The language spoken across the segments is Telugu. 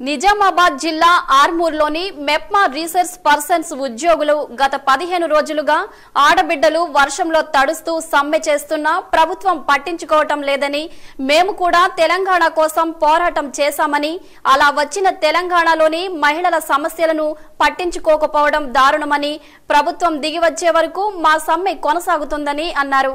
నిజామాబాద్ జిల్లా ఆర్మూర్లోని మెప్మా రీసెర్చ్ పర్సన్స్ ఉద్యోగులు గత పదిహేను రోజులుగా ఆడబిడ్డలు వర్షంలో తడుస్తూ సమ్మె చేస్తున్నా ప్రభుత్వం పట్టించుకోవటం లేదని మేము కూడా తెలంగాణ కోసం పోరాటం చేశామని అలా వచ్చిన తెలంగాణలోని మహిళల సమస్యలను పట్టించుకోకపోవడం దారుణమని ప్రభుత్వం దిగివచ్చే వరకు మా సమ్మె కొనసాగుతుందని అన్నారు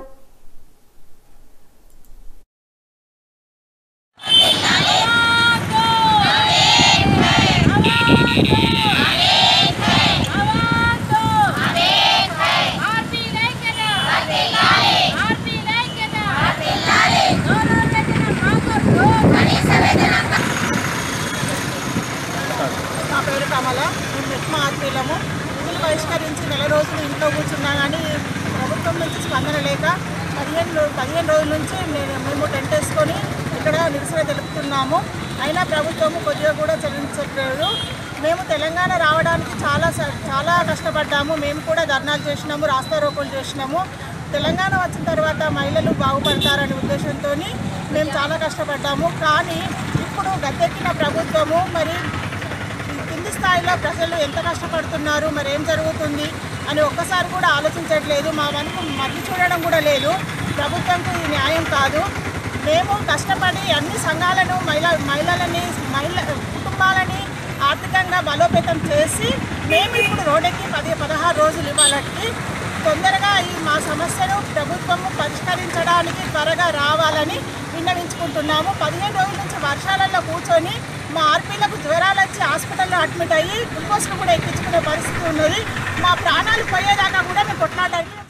నా పేరు కమల మేము మెట్మా ఆత్మీయులము విధులు బహిష్కరించి నెల రోజులు ఇంట్లో కూర్చున్నా కానీ ప్రభుత్వం నుంచి స్పందన లేక పదిహేను రో- పదిహేను రోజుల నుంచి నేను మేము టెంట్ వేసుకొని ఇక్కడ నిరసన తెలుపుతున్నాము అయినా ప్రభుత్వము కొద్దిగా కూడా చెల్లించట్లేదు మేము తెలంగాణ రావడానికి చాలా స- చాలా కష్టపడ్డాము మేము కూడా ధర్నాలు చేసినాము రాస్తా రోకోలు చేసినాము తెలంగాణ వచ్చిన తర్వాత మహిళలు బాగుపడతారనే ఉద్దేశంతో మేము చాలా కష్టపడ్డాము కానీ ఇప్పుడు గద్దెక్కిన ప్రభుత్వము మరి ఈ కింది స్థాయిలో ప్రజలు ఎంత కష్టపడుతున్నారు మరి ఏం జరుగుతుంది అని ఒక్కసారి కూడా ఆలోచించట్లేదు మా వంతు మళ్ళీ చూడడం కూడా లేదు ప్రభుత్వంకు ఇది న్యాయం కాదు మేము కష్టపడి అన్ని సంఘాలను మహిళ మహిళలని మహిళ కుటుంబాలని ఆర్థికంగా బలోపేతం చేసి మేము ఇప్పుడు రోడ్డెక్కి పది పదహారు రోజులు ఇవ్వాలకి తొందరగా ఈ మా సమస్యను ప్రభుత్వము పరిష్కరించడానికి త్వరగా రావాలని విన్నవించుకుంటున్నాము పదిహేను రోజుల నుంచి వర్షాలలో కూర్చొని మా ఆర్పీలకు జ్వరాలు వచ్చి హాస్పిటల్లో అడ్మిట్ అయ్యి గ్లూకోజ్ను కూడా ఎక్కించుకునే పరిస్థితి ఉన్నది మా ప్రాణాలు పోయేదాకా కూడా మేము కొట్లాడడానికి